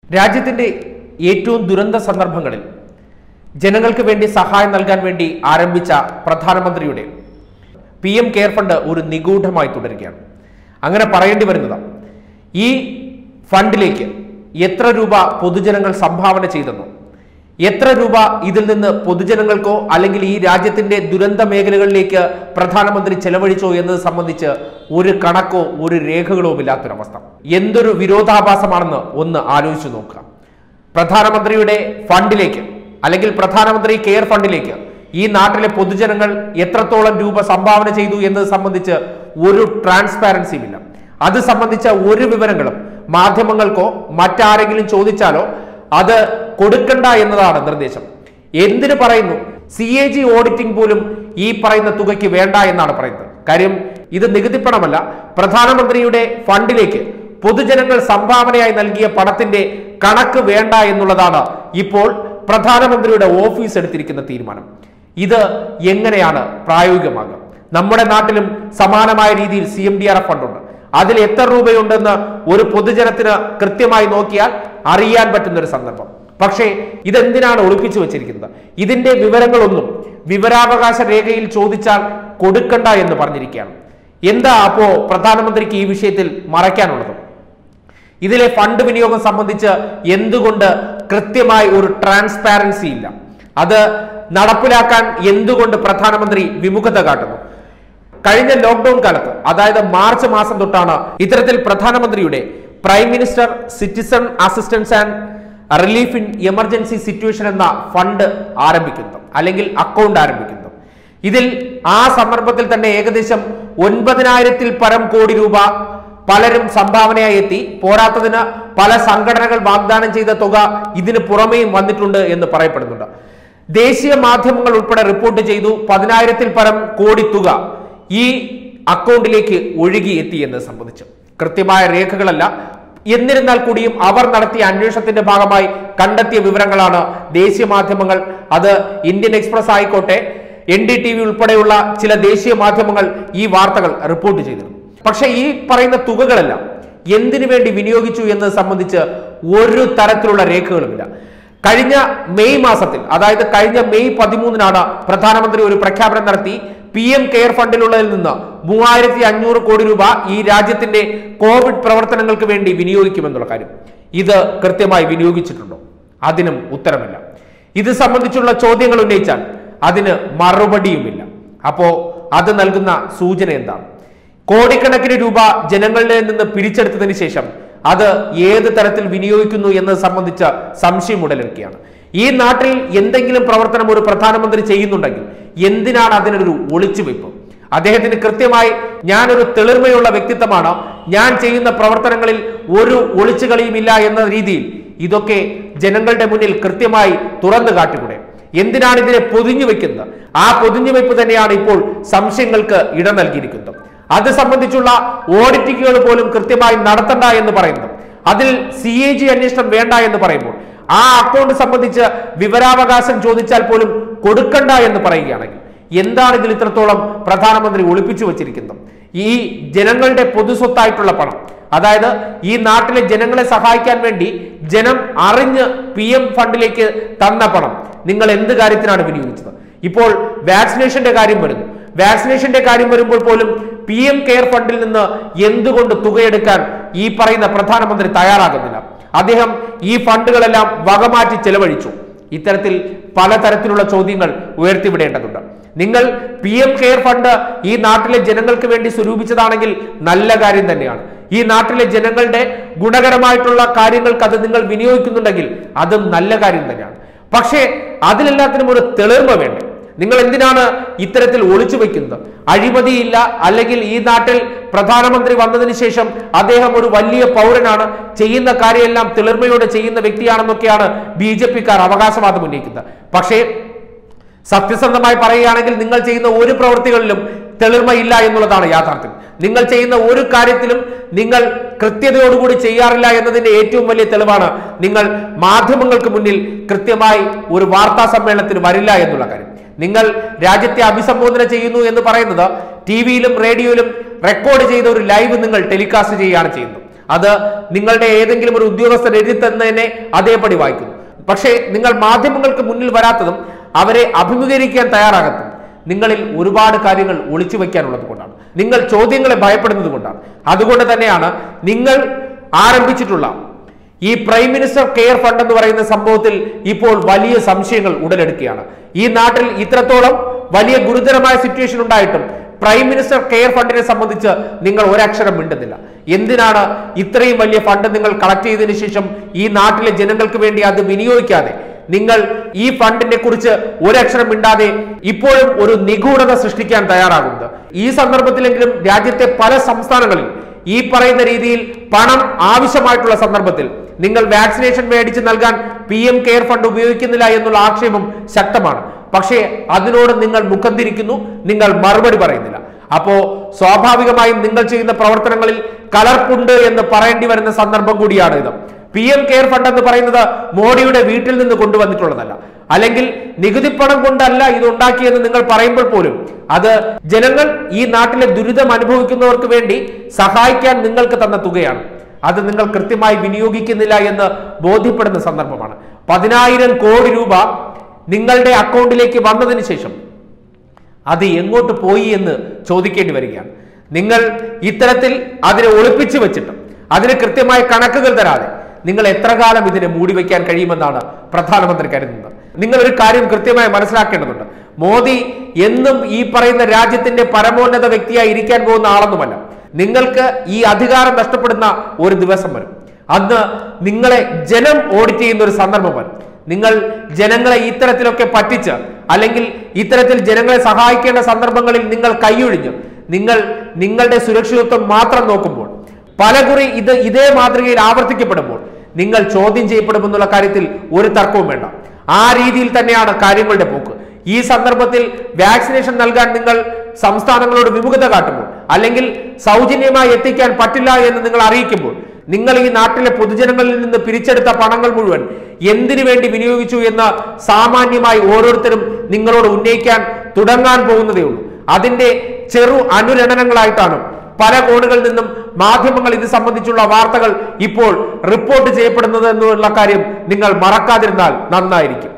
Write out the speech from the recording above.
രാജ്യത്തിന്റെ ഏറ്റവും ദുരന്ത സന്ദർഭങ്ങളിൽ ജനങ്ങൾക്ക് വേണ്ടി സഹായം നൽകാൻ വേണ്ടി ആരംഭിച്ച പ്രധാനമന്ത്രിയുടെ പി എം കെയർ ഫണ്ട് ഒരു നിഗൂഢമായി തുടരുകയാണ് അങ്ങനെ പറയേണ്ടി വരുന്നതാണ് ഈ ഫണ്ടിലേക്ക് എത്ര രൂപ പൊതുജനങ്ങൾ സംഭാവന ചെയ്തെന്നോ എത്ര രൂപ ഇതിൽ നിന്ന് പൊതുജനങ്ങൾക്കോ അല്ലെങ്കിൽ ഈ രാജ്യത്തിന്റെ ദുരന്ത മേഖലകളിലേക്ക് പ്രധാനമന്ത്രി ചെലവഴിച്ചോ എന്നത് സംബന്ധിച്ച് ഒരു കണക്കോ ഒരു രേഖകളോ ഇല്ലാത്തൊരവസ്ഥ എന്തൊരു വിരോധാഭാസമാണെന്ന് ഒന്ന് ആലോചിച്ചു നോക്കുക പ്രധാനമന്ത്രിയുടെ ഫണ്ടിലേക്ക് അല്ലെങ്കിൽ പ്രധാനമന്ത്രി കെയർ ഫണ്ടിലേക്ക് ഈ നാട്ടിലെ പൊതുജനങ്ങൾ എത്രത്തോളം രൂപ സംഭാവന ചെയ്തു എന്നത് സംബന്ധിച്ച് ഒരു ട്രാൻസ്പാരൻസിയും ഇല്ല അത് സംബന്ധിച്ച ഒരു വിവരങ്ങളും മാധ്യമങ്ങൾക്കോ മറ്റാരെങ്കിലും ചോദിച്ചാലോ അത് കൊടുക്കണ്ട എന്നതാണ് നിർദ്ദേശം എന്തിനു പറയുന്നു സി എ ജി ഓഡിറ്റിംഗ് പോലും ഈ പറയുന്ന തുകയ്ക്ക് വേണ്ട എന്നാണ് പറയുന്നത് കാര്യം ഇത് നികുതി പണമല്ല പ്രധാനമന്ത്രിയുടെ ഫണ്ടിലേക്ക് പൊതുജനങ്ങൾ സംഭാവനയായി നൽകിയ പണത്തിന്റെ കണക്ക് വേണ്ട എന്നുള്ളതാണ് ഇപ്പോൾ പ്രധാനമന്ത്രിയുടെ ഓഫീസ് എടുത്തിരിക്കുന്ന തീരുമാനം ഇത് എങ്ങനെയാണ് പ്രായോഗികമാകുക നമ്മുടെ നാട്ടിലും സമാനമായ രീതിയിൽ C M D R F ഫണ്ടുണ്ട് അതിൽ എത്ര രൂപയുണ്ടെന്ന് ഒരു പൊതുജനത്തിന് കൃത്യമായി നോക്കിയാൽ അറിയാൻ പറ്റുന്ന ഒരു സന്ദർഭം പക്ഷേ ഇതെന്തിനാണ് ഒളിപ്പിച്ചു വെച്ചിരിക്കുന്നത് ഇതിന്റെ വിവരങ്ങളൊന്നും വിവരാവകാശ രേഖയിൽ ചോദിച്ചാൽ കൊടുക്കണ്ട എന്ന് പറഞ്ഞിരിക്കുകയാണ് എന്താ അപ്പോ പ്രധാനമന്ത്രിക്ക് ഈ വിഷയത്തിൽ മറയ്ക്കാനുള്ളത് ഇതിലെ ഫണ്ട് വിനിയോഗം സംബന്ധിച്ച് എന്തുകൊണ്ട് കൃത്യമായി ഒരു ട്രാൻസ്പാരൻസി ഇല്ല അത് നടപ്പിലാക്കാൻ എന്തുകൊണ്ട് പ്രധാനമന്ത്രി വിമുഖത കാട്ടുന്നു കഴിഞ്ഞ ലോക്ക്ഡൌൺ കാലത്ത് അതായത് മാർച്ച് മാസം തൊട്ടാണ് ഇത്തരത്തിൽ പ്രധാനമന്ത്രിയുടെ prime minister citizen assistance and relief in emergency situation എന്ന ഫണ്ട് ആരംഭിക്കുന്നത് അല്ലെങ്കിൽ അക്കൗണ്ട് ആരംഭിക്കുന്നത് ഇതിൽ ആ സന്ദർഭത്തിൽ തന്നെ ഏകദേശം ഒൻപതിനായിരത്തിൽ പരം കോടി രൂപ പലരും സംഭാവനയായി എത്തി പോരാത്തതിന് പല സംഘടനകൾ വാഗ്ദാനം ചെയ്ത തുക ഇതിന് പുറമേയും വന്നിട്ടുണ്ട് എന്ന് പറയപ്പെടുന്നുണ്ട് ദേശീയ മാധ്യമങ്ങൾ ഉൾപ്പെടെ റിപ്പോർട്ട് ചെയ്തു പതിനായിരത്തിൽ പരം കോടി തുക ഈ അക്കൗണ്ടിലേക്ക് ഒഴുകി എത്തി എന്ന് സംബന്ധിച്ചു കൃത്യമായ രേഖകളല്ല എന്നിരുന്നാൽ കൂടിയും അവർ നടത്തിയ അന്വേഷണത്തിന്റെ ഭാഗമായി കണ്ടെത്തിയ വിവരങ്ങളാണ് ദേശീയ മാധ്യമങ്ങൾ അത് ഇന്ത്യൻ എക്സ്പ്രസ് ആയിക്കോട്ടെ എൻ ഡി ടി വി ഉൾപ്പെടെയുള്ള ചില ദേശീയ മാധ്യമങ്ങൾ ഈ വാർത്തകൾ റിപ്പോർട്ട് ചെയ്തിരുന്നു പക്ഷേ ഈ പറയുന്ന തുകകളെല്ലാം എന്തിനു വേണ്ടി വിനിയോഗിച്ചു എന്നത് സംബന്ധിച്ച് ഒരു തരത്തിലുള്ള രേഖകളുമില്ല കഴിഞ്ഞ മെയ് മാസത്തിൽ അതായത് കഴിഞ്ഞ മെയ് പതിമൂന്നിനാണ് പ്രധാനമന്ത്രി ഒരു പ്രഖ്യാപനം നടത്തി പി എം കെയർ ഫണ്ടിലുള്ളതിൽ നിന്ന് മൂവായിരത്തി അഞ്ഞൂറ് കോടി രൂപ ഈ രാജ്യത്തിന്റെ കോവിഡ് പ്രവർത്തനങ്ങൾക്ക് വേണ്ടി വിനിയോഗിക്കുമെന്നുള്ള കാര്യം ഇത് കൃത്യമായി വിനിയോഗിച്ചിട്ടുണ്ടോ അതിനും ഉത്തരമില്ല ഇത് സംബന്ധിച്ചുള്ള ചോദ്യങ്ങൾ ഉന്നയിച്ചാൽ അതിന് മറുപടിയുമില്ല അപ്പോ അത് നൽകുന്ന സൂചന എന്താണ് കോടിക്കണക്കിന് രൂപ ജനങ്ങളുടെ നിന്ന് പിടിച്ചെടുത്തതിന് ശേഷം അത് ഏത് തരത്തിൽ വിനിയോഗിക്കുന്നു എന്നത് സംബന്ധിച്ച സംശയം ഉടലെടുക്കുകയാണ് ഈ നാട്ടിൽ എന്തെങ്കിലും പ്രവർത്തനം ഒരു പ്രധാനമന്ത്രി ചെയ്യുന്നുണ്ടെങ്കിൽ എന്തിനാണ് അതിനൊരു ഒളിച്ചുവെപ്പ് അദ്ദേഹത്തിന് കൃത്യമായി ഞാനൊരു തെളിർമയുള്ള വ്യക്തിത്വമാണ് ഞാൻ ചെയ്യുന്ന പ്രവർത്തനങ്ങളിൽ ഒരു ഒളിച്ചുകളിയുമില്ല എന്ന രീതിയിൽ ഇതൊക്കെ ജനങ്ങളുടെ മുന്നിൽ കൃത്യമായി തുറന്നു കാട്ടിക്കൂടെ എന്തിനാണ് ഇതിനെ പൊതിഞ്ഞു വെക്കുന്നത് ആ പൊതിഞ്ഞു വെപ്പ് തന്നെയാണ് ഇപ്പോൾ സംശയങ്ങൾക്ക് ഇട നൽകിയിരിക്കുന്നത് അത് സംബന്ധിച്ചുള്ള ഓഡിറ്റിങ്ങുകൾ പോലും കൃത്യമായി നടത്തണ്ട എന്ന് പറയുന്നു അതിൽ സി എ ജി അന്വേഷണം വേണ്ട എന്ന് പറയുമ്പോൾ ആ അക്കൗണ്ട് സംബന്ധിച്ച് വിവരാവകാശം ചോദിച്ചാൽ പോലും കൊടുക്കണ്ട എന്ന് പറയുകയാണെങ്കിൽ എന്താണ് ഇതിൽ ഇത്രത്തോളം പ്രധാനമന്ത്രി ഒളിപ്പിച്ചു വച്ചിരിക്കുന്നത് ഈ ജനങ്ങളുടെ പൊതുസ്വത്തായിട്ടുള്ള പണം അതായത് ഈ നാട്ടിലെ ജനങ്ങളെ സഹായിക്കാൻ വേണ്ടി ജനം അറിഞ്ഞ് പി എം ഫണ്ടിലേക്ക് തന്ന പണം നിങ്ങൾ എന്ത് കാര്യത്തിനാണ് വിനിയോഗിച്ചത് ഇപ്പോൾ വാക്സിനേഷന്റെ കാര്യം വരുന്നു വാക്സിനേഷന്റെ കാര്യം വരുമ്പോൾ പോലും പി എം കെയർ ഫണ്ടിൽ നിന്ന് എന്തുകൊണ്ട് തുകയെടുക്കാൻ ഈ പറയുന്ന പ്രധാനമന്ത്രി തയ്യാറാകുന്നില്ല അദ്ദേഹം ഈ ഫണ്ടുകളെല്ലാം വകമാറ്റി ചെലവഴിച്ചു ഇത്തരത്തിൽ പലതരത്തിലുള്ള ചോദ്യങ്ങൾ ഉയർത്തിവിടേണ്ടതുണ്ട് നിങ്ങൾ പി എം കെയർ ഫണ്ട് ഈ നാട്ടിലെ ജനങ്ങൾക്ക് വേണ്ടി സ്വരൂപിച്ചതാണെങ്കിൽ നല്ല കാര്യം തന്നെയാണ് ഈ നാട്ടിലെ ജനങ്ങളുടെ ഗുണകരമായിട്ടുള്ള കാര്യങ്ങൾക്ക് അത് നിങ്ങൾ വിനിയോഗിക്കുന്നുണ്ടെങ്കിൽ അതും നല്ല കാര്യം തന്നെയാണ് പക്ഷേ അതിലെല്ലാത്തിനും ഒരു തെളിർമ വേണ്ടേ നിങ്ങൾ എന്തിനാണ് ഇത്തരത്തിൽ ഒളിച്ചു വെക്കുന്നത് അഴിമതിയില്ല അല്ലെങ്കിൽ ഈ നാട്ടിൽ പ്രധാനമന്ത്രി വന്നതിന് ശേഷം അദ്ദേഹം ഒരു വലിയ പൗരനാണ് ചെയ്യുന്ന കാര്യമെല്ലാം തെളിർമയോടെ ചെയ്യുന്ന വ്യക്തിയാണെന്നൊക്കെയാണ് ബി ജെ പിക്കാർ അവകാശവാദം ഉന്നയിക്കുന്നത് പക്ഷേ സത്യസന്ധമായി പറയുകയാണെങ്കിൽ നിങ്ങൾ ചെയ്യുന്ന ഒരു പ്രവൃത്തികളിലും തെളിർമയില്ല എന്നുള്ളതാണ് യാഥാർത്ഥ്യം നിങ്ങൾ ചെയ്യുന്ന ഒരു കാര്യത്തിലും നിങ്ങൾ കൃത്യതയോടുകൂടി ചെയ്യാറില്ല എന്നതിന്റെ ഏറ്റവും വലിയ തെളിവാണ് നിങ്ങൾ മാധ്യമങ്ങൾക്ക് മുന്നിൽ കൃത്യമായി ഒരു വാർത്താ സമ്മേളനത്തിന് വരില്ല എന്നുള്ള കാര്യം നിങ്ങൾ രാജ്യത്തെ അഭിസംബോധന ചെയ്യുന്നു എന്ന് പറയുന്നത് ടി വിയിലും റേഡിയോയിലും റെക്കോർഡ് ചെയ്ത ഒരു ലൈവ് നിങ്ങൾ ടെലികാസ്റ്റ് ചെയ്യുകയാണ് ചെയ്യുന്നത് അത് നിങ്ങളുടെ ഏതെങ്കിലും ഒരു ഉദ്യോഗസ്ഥർ എഴുതി തന്നതിനെ അതേപടി വായിക്കുന്നു പക്ഷേ നിങ്ങൾ മാധ്യമങ്ങൾക്ക് മുന്നിൽ വരാത്തതും അവരെ അഭിമുഖീകരിക്കാൻ തയ്യാറാകത്തും നിങ്ങളിൽ ഒരുപാട് കാര്യങ്ങൾ ഒളിച്ചു വെക്കാനുള്ളത് കൊണ്ടാണ് നിങ്ങൾ ചോദ്യങ്ങളെ ഭയപ്പെടുന്നത് കൊണ്ടാണ് അതുകൊണ്ട് തന്നെയാണ് നിങ്ങൾ ആരംഭിച്ചിട്ടുള്ള ഈ പ്രൈം മിനിസ്റ്റർ കെയർ ഫണ്ട് എന്ന് പറയുന്ന സംഭവത്തിൽ ഇപ്പോൾ വലിയ സംശയങ്ങൾ ഉടലെടുക്കുകയാണ് ഈ നാട്ടിൽ ഇത്രത്തോളം വലിയ ഗുരുതരമായ സിറ്റുവേഷൻ ഉണ്ടായിട്ടും പ്രൈം മിനിസ്റ്റർ കെയർ ഫണ്ടിനെ സംബന്ധിച്ച് നിങ്ങൾ ഒരക്ഷരം മിണ്ടുന്നില്ല എന്തിനാണ് ഇത്രയും വലിയ ഫണ്ട് നിങ്ങൾ കളക്ട് ചെയ്തതിനു ശേഷം ഈ നാട്ടിലെ ജനങ്ങൾക്ക് വേണ്ടി അത് വിനിയോഗിക്കാതെ നിങ്ങൾ ഈ ഫണ്ടിനെ കുറിച്ച് ഒരക്ഷരം മിണ്ടാതെ ഇപ്പോഴും ഒരു നിഗൂഢത സൃഷ്ടിക്കാൻ തയ്യാറാകുന്നത് ഈ സന്ദർഭത്തിലെങ്കിലും രാജ്യത്തെ പല സംസ്ഥാനങ്ങളിൽ ഈ പറയുന്ന രീതിയിൽ പണം ആവശ്യമായിട്ടുള്ള സന്ദർഭത്തിൽ നിങ്ങൾ വാക്സിനേഷൻ മേടിച്ച് നൽകാൻ പി എം കെയർ ഫണ്ട് ഉപയോഗിക്കുന്നില്ല എന്നുള്ള ആക്ഷേപം ശക്തമാണ് പക്ഷേ അതിനോട് നിങ്ങൾ മുഖം തിരിക്കുന്നു നിങ്ങൾ മറുപടി പറയുന്നില്ല അപ്പോ സ്വാഭാവികമായും നിങ്ങൾ ചെയ്യുന്ന പ്രവർത്തനങ്ങളിൽ കലർപ്പുണ്ട് എന്ന് പറയേണ്ടി വരുന്ന സന്ദർഭം കൂടിയാണ് ഇത് പി എം കെയർ ഫണ്ട് എന്ന് പറയുന്നത് മോഡിയുടെ വീട്ടിൽ നിന്ന് കൊണ്ടുവന്നിട്ടുള്ളതല്ല അല്ലെങ്കിൽ നികുതിപ്പണം കൊണ്ടല്ല ഇത് ഉണ്ടാക്കിയെന്ന് നിങ്ങൾ പറയുമ്പോൾ പോലും അത് ജനങ്ങൾ ഈ നാട്ടിലെ ദുരിതം അനുഭവിക്കുന്നവർക്ക് വേണ്ടി സഹായിക്കാൻ നിങ്ങൾക്ക് തന്ന തുകയാണ് അത് നിങ്ങൾ കൃത്യമായി വിനിയോഗിക്കുന്നില്ല എന്ന് ബോധ്യപ്പെടുന്ന സന്ദർഭമാണ് പതിനായിരം കോടി രൂപ നിങ്ങളുടെ അക്കൗണ്ടിലേക്ക് വന്നതിന് ശേഷം അത് എങ്ങോട്ട് പോയി എന്ന് ചോദിക്കേണ്ടി വരികയാണ് നിങ്ങൾ ഇത്തരത്തിൽ അതിനെ ഒളിപ്പിച്ചു വെച്ചിട്ടും അതിന് കൃത്യമായ കണക്കുകൾ തരാതെ നിങ്ങൾ എത്ര കാലം ഇതിനെ മൂടിവെക്കാൻ കഴിയുമെന്നാണ് പ്രധാനമന്ത്രി കരുതുന്നത് നിങ്ങൾ ഒരു കാര്യം കൃത്യമായി മനസ്സിലാക്കേണ്ടതുണ്ട് മോദി എന്നും ഈ പറയുന്ന രാജ്യത്തിന്റെ പരമോന്നത വ്യക്തിയായി ഇരിക്കാൻ പോകുന്ന ആളൊന്നുമല്ല നിങ്ങൾക്ക് ഈ അധികാരം നഷ്ടപ്പെടുന്ന ഒരു ദിവസം വരും അന്ന് നിങ്ങളെ ജനം ഓഡിറ്റ് ചെയ്യുന്ന ഒരു സന്ദർഭം വരും നിങ്ങൾ ജനങ്ങളെ ഇത്തരത്തിലൊക്കെ പറ്റിച്ച് അല്ലെങ്കിൽ ഇത്തരത്തിൽ ജനങ്ങളെ സഹായിക്കേണ്ട സന്ദർഭങ്ങളിൽ നിങ്ങൾ കൈയൊഴിഞ്ഞ് നിങ്ങൾ നിങ്ങളുടെ സുരക്ഷിതത്വം മാത്രം നോക്കുമ്പോൾ പലകുറി ഇത് ഇതേ മാതൃകയിൽ ആവർത്തിക്കപ്പെടുമ്പോൾ നിങ്ങൾ ചോദ്യം ചെയ്യപ്പെടുമെന്നുള്ള കാര്യത്തിൽ ഒരു തർക്കവും വേണ്ട ആ രീതിയിൽ തന്നെയാണ് കാര്യങ്ങളുടെ പോക്ക് ഈ സന്ദർഭത്തിൽ വാക്സിനേഷൻ നൽകാൻ നിങ്ങൾ സംസ്ഥാനങ്ങളോട് വിമുഖത കാട്ടുമ്പോൾ അല്ലെങ്കിൽ സൗജന്യമായി എത്തിക്കാൻ പറ്റില്ല എന്ന് നിങ്ങൾ അറിയിക്കുമ്പോൾ നിങ്ങൾ ഈ നാട്ടിലെ പൊതുജനങ്ങളിൽ നിന്ന് പിരിച്ചെടുത്ത പണങ്ങൾ മുഴുവൻ എന്തിനു വേണ്ടി വിനിയോഗിച്ചു എന്ന് സാമാന്യമായി ഓരോരുത്തരും നിങ്ങളോട് ഉന്നയിക്കാൻ തുടങ്ങാൻ പോകുന്നതേ ഉള്ളൂ അതിന്റെ ചെറു അനുരണനങ്ങളായിട്ടാണ് പല കോണുകളിൽ നിന്നും മാധ്യമങ്ങൾ ഇത് സംബന്ധിച്ചുള്ള വാർത്തകൾ ഇപ്പോൾ റിപ്പോർട്ട് ചെയ്യപ്പെടുന്നത് എന്നുള്ള കാര്യം നിങ്ങൾ മറക്കാതിരുന്നാൽ നന്നായിരിക്കും